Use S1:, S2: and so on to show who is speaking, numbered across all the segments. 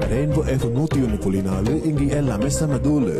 S1: Rainbow F நூத்தி ஒன்னு புள்ளி நாலு இங்க எல்லாமே செம தூளு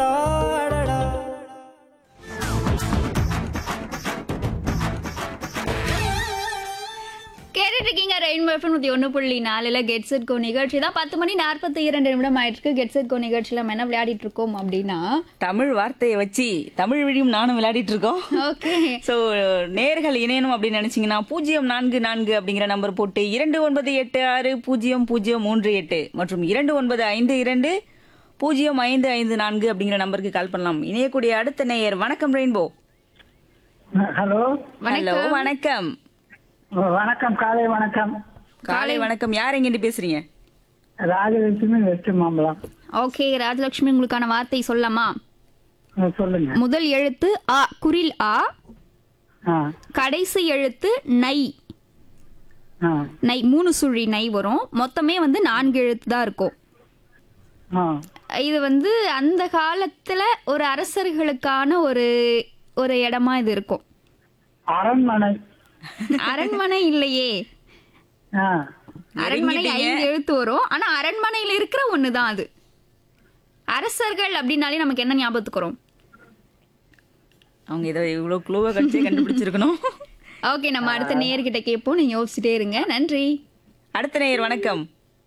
S2: கேட்டுட்டு இருக்கீங்க ரெயின்போ எஃப்எம் நூற்றி ஒன்று புள்ளி நாலில் கெட் செட் கோ நிகழ்ச்சி தான் பத்து மணி நாற்பத்தி இரண்டு நிமிடம் ஆயிட்டு கெட் செட் கோ நிகழ்ச்சியில் நம்ம என்ன விளையாடிட்டு இருக்கோம் அப்படின்னா
S3: தமிழ் வார்த்தையை வச்சு தமிழ் வழியும் நானும் விளையாடிட்டு இருக்கோம்
S2: ஓகே
S3: ஸோ நேர்கள் இணையணும் அப்படின்னு நினைச்சீங்கன்னா பூஜ்ஜியம் நான்கு நான்கு அப்படிங்கிற நம்பர் போட்டு இரண்டு ஒன்பது எட்டு ஆறு பூஜ்ஜியம் பூஜ்ஜியம் மூன்று எட்டு மற்றும் இரண்டு ஒன்பது ஐந்து இரண்டு பூஜ்ஜியம் ஐந்து ஐந்து நான்கு அப்படிங்கிற நம்பருக்கு கால் பண்ணலாம் இணையக்கூடிய அடுத்த நேயர் வணக்கம் ரெயின்போ
S4: ஹலோ
S3: ஹலோ வணக்கம்
S4: வணக்கம் காலை வணக்கம்
S3: காலை வணக்கம் யார் எங்கிட்டு பேசுறீங்க
S4: ராஜலட்சுமி வெஸ்ட் மாம்பலம்
S2: ஓகே ராஜலட்சுமி உங்களுக்கான வார்த்தை சொல்லலாமா
S4: ஆ, சொல்லுங்க
S2: முதல் எழுத்து ஆ குரில் ஆ
S4: ஆ
S2: கடைசி எழுத்து நை
S4: ஆ
S2: நை மூணு சுழி நை வரும் மொத்தமே வந்து நான்கு எழுத்து தான் இருக்கும்
S4: ஆ
S2: இது வந்து அந்த காலத்துல ஒரு அரசர்களுக்கான ஒரு ஒரு இடமா இது இருக்கும்
S4: அரண்மனை
S2: அரண்மனை இல்லையே
S4: ஆ
S2: அரண்மனை ஐந்து எழுத்து வரும் ஆனா அரண்மனையில இருக்கிற ஒண்ணுதான் அது அரசர்கள் அப்படின்னாலே நமக்கு என்ன ஞாபகத்துக்கு வரும்
S3: அவங்க ஏதோ இவ்வளோ க்ளூவை கடிச்சு கண்டுபிடிச்சிருக்கணும்
S2: ஓகே நம்ம அடுத்த நேர்கிட்ட கேட்போம் நீங்க யோசிச்சுட்டே இருங்க நன்றி
S3: அடுத்த நேயர் வணக்கம்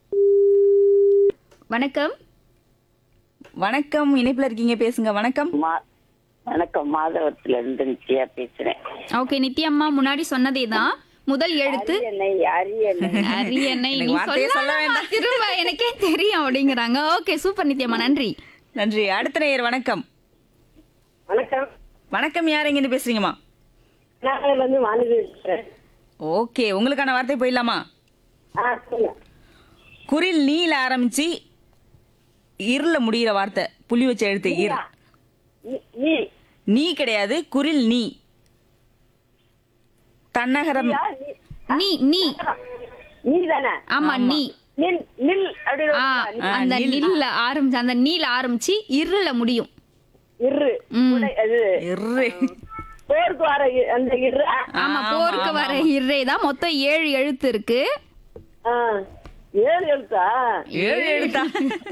S2: வணக்கம்
S3: வணக்கம் இணைப்புல இருக்கீங்க பேசுங்க வணக்கம்
S5: மா- வணக்கம் மாதவத்துல இருந்து நித்யா பேசுறேன்
S2: ஓகே நித்யம்மா முன்னாடி சொன்னதே தான் முதல் எழுத்து
S5: அரியணை அரியணை
S2: அரியணை நீ
S3: எனக்கு வார்த்தையே சொல்ல
S2: சொல்ல
S3: வேண்டாம்.
S2: திரும்ப எனக்கே தெரியும் அப்படிங்கிறாங்க ஓகே சூப்பர் நித்யம்மா நன்றி
S3: நன்றி அடுத்த நேயர் வணக்கம்
S5: வணக்கம்
S3: வணக்கம் யார் எங்கிட்டு பேசுறீங்கம்மா
S5: நான் வந்து வானதி பேசுறேன்
S3: ஓகே உங்களுக்கான வார்த்தை போயிடலாமா
S5: ஆ சொல்லுங்க
S3: குரில் நீல ஆரம்பிச்சு இருள முடியிற வார்த்தை புள்ளி வச்ச எழுத்து இர்
S5: நீ- நீ
S3: நீ கிடையாது குரில் நீ தன்னகரம்
S2: நீ நீ
S5: நீ தானே
S2: ஆமா நீ
S5: நில் நில் அப்படின்னு
S2: ஆ,
S5: வருமா?
S2: அந்த நில்ல ஆரம்பிச்சு அந்த நீல ஆரம்பிச்சு இருள முடியும்
S5: இரு
S2: ம்.
S5: உடை- அது
S3: இரு
S5: போருக்கு வர இ- அந்த இரு ஆ,
S2: ஆமா போருக்கு வர இரே தான் மொத்தம் ஏழு எழுத்து இருக்கு
S5: ஆ. ஏழு எழுத்தா
S3: ஏழு எழுத்தா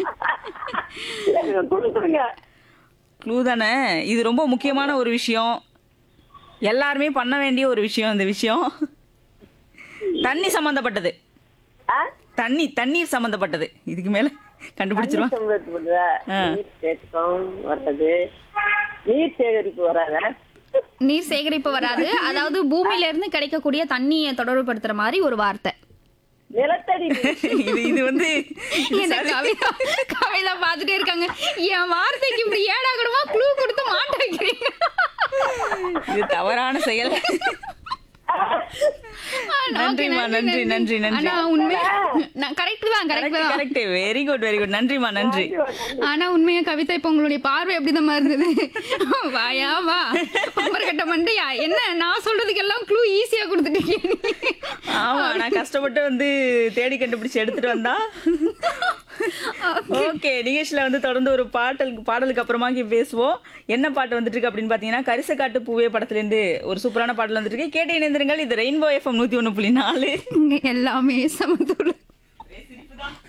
S5: சரி, கொடுத்துருங்க
S3: க்ளூ தானே இது ரொம்ப முக்கியமான ஒரு விஷயம் எல்லாருமே பண்ண வேண்டிய ஒரு விஷயம் இந்த விஷயம் தண்ணி சம்பந்தப்பட்டது
S5: ஆ?
S3: தண்ணி தண்ணீர் சம்பந்தப்பட்டது இதுக்கு மேல கண்டுபிடிச்சிருவா
S5: சம்பளத்துப்படுதா?
S3: ஆ.
S5: நீர் தேக்கம் வர்றது நீர் சேகரிப்பு வராத
S2: நீர் சேகரிப்பு வராது அதாவது பூமியில இருந்து கிடைக்கக்கூடிய தண்ணியை தொடர்புபடுத்துற மாதிரி ஒரு வார்த்தை
S5: நிலத்தடி நீர்.
S3: இது இது வந்து
S2: என்ன கவிதா கவிதா பாத்துட்டே இருக்காங்க என் வார்த்தைக்கு இப்படி ஏடா கூடமா க்ளூ கொடுத்து மாட்ட வைக்கிறீங்க
S3: இது தவறான செயல்
S2: ஆனா, okay,
S3: நன்றிம்மா, நன்றி, நன்றி, நன்றி.
S2: ஆனா உண்மை நான் கரெக்ட் தான் கரெக்ட் தான்
S3: correct very good very good நன்றிமா நன்றி
S2: ஆனா உண்மையா கவிதா இப்ப உங்களுடைய பார்வை எப்படிதான் இருந்தது வாயா வா கட்ட மண்டையா என்ன நான் சொல்றதுக்கெல்லாம் க்ளூ ஈஸியா கொடுத்துட்டீங்க
S3: ஆமா நான் கஷ்டப்பட்டு வந்து தேடி கண்டுபிடிச்சு எடுத்துட்டு வந்தா ஓகே நிகழ்ச்சியில வந்து தொடர்ந்து ஒரு பாட்டலுக்கு பாடலுக்கு அப்புறமாக்கி பேசுவோம் என்ன பாட்டு வந்துட்டு இருக்கு அப்படின்னு பாத்தீங்கன்னா கரிசக்காட்டு பூவே படத்துல இருந்து ஒரு சூப்பரான பாடல் வந்துட்டு இருக்கு கேட்டு இணைந்திருங்கள் இது ரெயின்போ எஃப்எம் நூத்தி ஒண்ணு புள்ளி நாலு
S2: இங்க எல்லாமே சமத்துள்ள